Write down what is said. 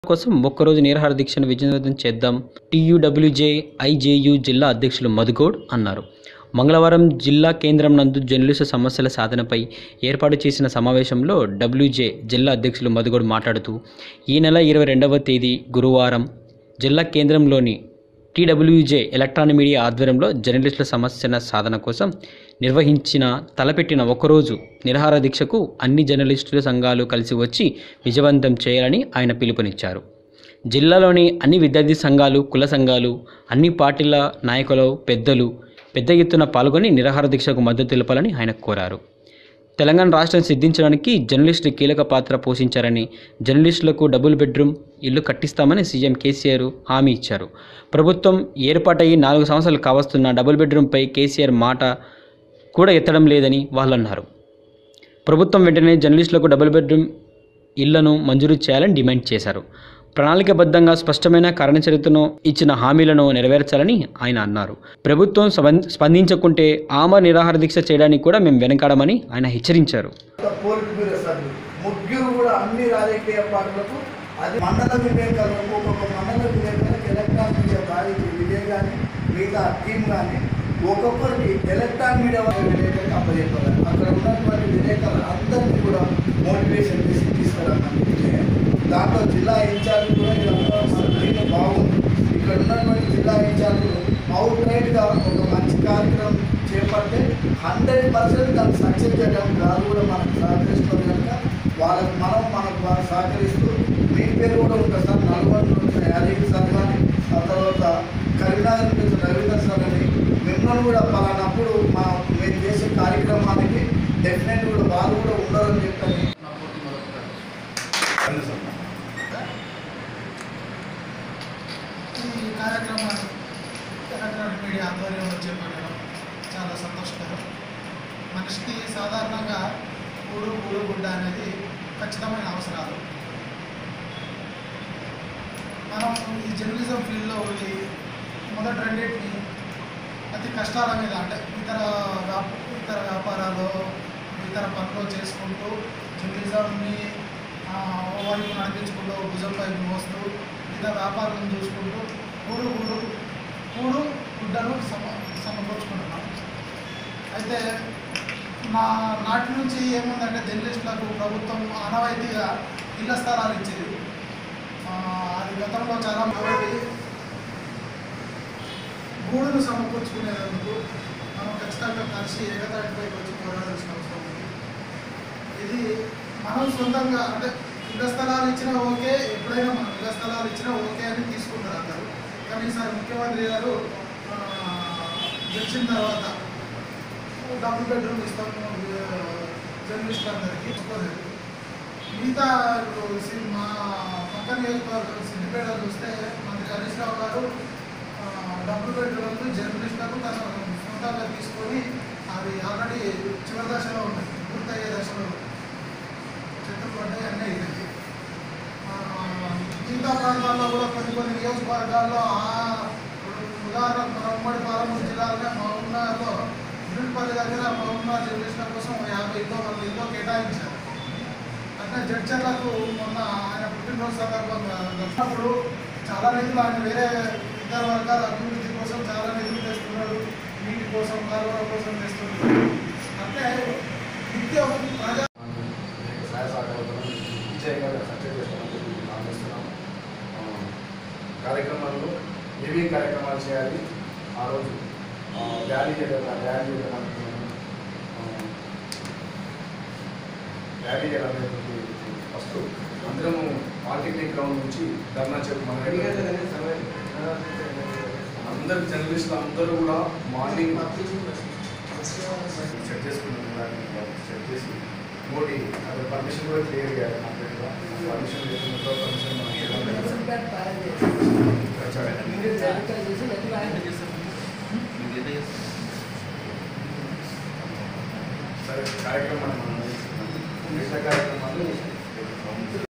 కోసం ఒక్కరోజు నిరాహార దీక్షను విజయవంతం చేద్దాం టీయూడబ్ల్యూజే ఐజేయు జిల్లా అధ్యక్షులు మధుగౌడ్ అన్నారు మంగళవారం జిల్లా కేంద్రం నందు జర్నలిస్టు సమస్యల సాధనపై ఏర్పాటు చేసిన సమావేశంలో డబ్ల్యూజే జిల్లా అధ్యక్షులు మధుగౌడ్ మాట్లాడుతూ ఈ నెల ఇరవై రెండవ తేదీ గురువారం జిల్లా కేంద్రంలోని టీడబ్ల్యూజే ఎలక్ట్రానిక్ మీడియా ఆధ్వర్యంలో జర్నలిస్టుల సమస్యల సాధన కోసం నిర్వహించిన తలపెట్టిన ఒకరోజు నిరాహార దీక్షకు అన్ని జర్నలిస్టుల సంఘాలు కలిసి వచ్చి విజయవంతం చేయాలని ఆయన పిలుపునిచ్చారు జిల్లాలోని అన్ని విద్యార్థి సంఘాలు కుల సంఘాలు అన్ని పార్టీల నాయకులు పెద్దలు పెద్ద ఎత్తున పాల్గొని నిరాహార దీక్షకు మద్దతు తెలపాలని ఆయన కోరారు తెలంగాణ రాష్ట్రం సిద్ధించడానికి జర్నలిస్టులు కీలక పాత్ర పోషించారని జర్నలిస్టులకు డబుల్ బెడ్రూమ్ ఇల్లు కట్టిస్తామని సీఎం కేసీఆర్ హామీ ఇచ్చారు ప్రభుత్వం ఏర్పాటయ్యి నాలుగు సంవత్సరాలు కావస్తున్న డబుల్ బెడ్రూమ్పై కేసీఆర్ మాట కూడా ఎత్తడం లేదని వాళ్ళు అన్నారు ప్రభుత్వం వెంటనే జర్నలిస్టులకు డబుల్ బెడ్రూమ్ ఇళ్లను మంజూరు చేయాలని డిమాండ్ చేశారు ప్రణాళికబద్ధంగా స్పష్టమైన కార్యాచరితను ఇచ్చిన హామీలను నెరవేర్చాలని ఆయన అన్నారు ప్రభుత్వం స్పం- స్పందించకుంటే ఆమ నిరాహార దీక్ష చేయడానికి కూడా మేము వెనకాడమని ఆయన హెచ్చరించారు పోలిట్ బ్యూరో సభ్యులు ముగ్గురు కూడా అన్ని రాజకీయ పార్టీలకు అది మండల విలేకరులకు ఒక్కొక్క మండల విలేకరులకు ఎలక్ట్రానిక్ మీడియా భారీ విజయ్ కానీ మిగతా టీం కానీ ఒక్కొక్కరికి ఎలక్ట్రానిక్ మీడియా వాళ్ళ విలేకరులకు అప్పచెప్పారు అక్కడ ఉన్నటువంటి విలేకరులు అందరినీ కూడా మోటివేషన్ చేసి తీసుకురామని దాంట్లో జిల్లా ఇన్ఛార్జ్ కూడా వీళ్ళందరూ మన టీం బాగుంది ఇక్కడ ఉన్నటువంటి జిల్లా ఇన్ఛార్జ్ అవుట్ రైట్గా ఒక మంచి కార్యక్రమం చేపడితే హండ్రెడ్ పర్సెంట్ దాన్ని సక్సెస్ చేయడం కాదు కూడా మనకు సహకరిస్తారు కనుక వాళ్ళకి మనం మనకు వాళ్ళు సహకరిస్తూ మీ పేరు కూడా ఉంటుంది సార్ నల్గొండ నుంచి యాదగిరి సార్ కానీ ఆ తర్వాత కరీంనగర్ నుంచి రవీందర్ సార్ అని మిమ్మల్ని కూడా పలానప్పుడు మా మేము చేసే కార్యక్రమానికి డెఫినెట్ కూడా వాళ్ళు కూడా ఉండరని చెప్పని నా పూర్తి మరొకసారి ఈ కార్యక్రమాన్ని ఎలక్ట్రానిక్ మీడియా ఆధ్వర్యంలో చేపట్టడం చాలా సంతోషకరం మనిషికి సాధారణంగా కూడు కూడు గుడ్డ అనేది ఖచ్చితమైన అవసరాలు మనం ఈ జర్నలిజం ఫీల్డ్లో ఉండి మొదటి రెండింటిని అతి కష్టాల మీద అంటే ఇతర వ్యాప ఇతర వ్యాపారాలు ఇతర పనులు చేసుకుంటూ జర్నలిజంని ఆ, ఓవైపు నడిపించుకుంటూ భుజంపై మోస్తూ ఇతర వ్యాపారం చూసుకుంటూ కూడు కూడు కూడు గుడ్డను సమ సమకూర్చుకుంటున్నాం అయితే నా నాటి నుంచి ఏముందంటే జర్నలిస్టులకు ప్రభుత్వం ఆనవాయితీగా ఇళ్ల స్థలాలు ఇచ్చేది ఆ, అది గతంలో చాలా కాబట్టి గూడును సమకూర్చుకునేందుకు మనం ఖచ్చితంగా కలిసి ఏకతాటిపైకి వచ్చి పోరాడాల్సిన అవసరం ఉంది ఇది మనం సొంతంగా అంటే ఇళ్ల స్థలాలు ఇచ్చినా ఓకే ఎప్పుడైనా మనం ఇళ్ల స్థలాలు ఇచ్చినా ఓకే అని తీసుకుంటారు అందరూ కానీ ఈసారి ముఖ్యమంత్రి గారు ఆ, గెలిచిన తర్వాత డబుల్ బెడ్రూమ్ ఇస్తాము జర్నలిస్ట్ అందరికీ ఒప్పుకోలేదు మిగతా ఇప్పుడు సి- మా పక్క నియోజకవర్గం సిద్దిపేట చూస్తే మంత్రి హరీష్ రావు గారు ఆ, డబుల్ బెడ్రూమ్లు జర్నలిస్టులకు తన సొంతంగా తీసుకొని అవి ఆల్రెడీ చివరి దశలో ఉన్నాయి పూర్తయ్యే దశలో చెట్లు పడ్డాయి అన్నీ అయినాయి ఆ, మిగతా ప్రాంతాల్లో కూడా కొన్ని కొన్ని నియోజకవర్గాల్లో ఆ ఉదాహరణ మన ఉమ్మడి పాలమూరు జిల్లాలోనే మహబూబ్నగర్లో ఇరుపల్లి దగ్గర మహబూబ్నగర్ జర్నలిస్టుల కోసం ఒక యాభై ఇల్లు వంద ఇల్లు కేటాయించారు అట్లా జడ్చర్లకు మొన్న ఆయన పుట్టినరోజు సందర్భంగా వచ్చినప్పుడు చాలా నిధులు ఆయన వేరే ఇతర వర్గాల అభివృద్ధి కోసం చాలా నిధులు తెస్తున్నాడు నీటి కోసం కాలువల కోసం తెస్తున్నాడు అంటే నిత్యం ప్రజా సహాయ సహకారాలను విజయ్ గారు సక్సెస్ చేస్తామని చెప్పి భావిస్తున్నాం ఆ, కార్యక్రమాల్లో ఏమేమి కార్యక్రమాలు చేయాలి ఆ రోజు ఆ, ర్యాలీ చేయడం ర్యాలీ చేయడం అనుకున్నాము ఆ, ర్యాలీ చేయాలనేటువంటి ఫస్ట్ అందరము పాలిటెక్నిక్ గ్రౌండ్ నుంచి ధర్నా చెప్పి మన అందరు జర్నలిస్టులు అందరూ కూడా మార్నింగ్ సెట్ చేసుకున్నాం సెట్ చేసి ఇంకోటి అది పర్మిషన్ కూడా క్లియర్ చేయాలి కంప్లీట్గా పర్మిషన్ లేకుండా పర్మిషన్ సరే కార్యక్రమాన్ని మనం మిగతా కార్యక్రమాలు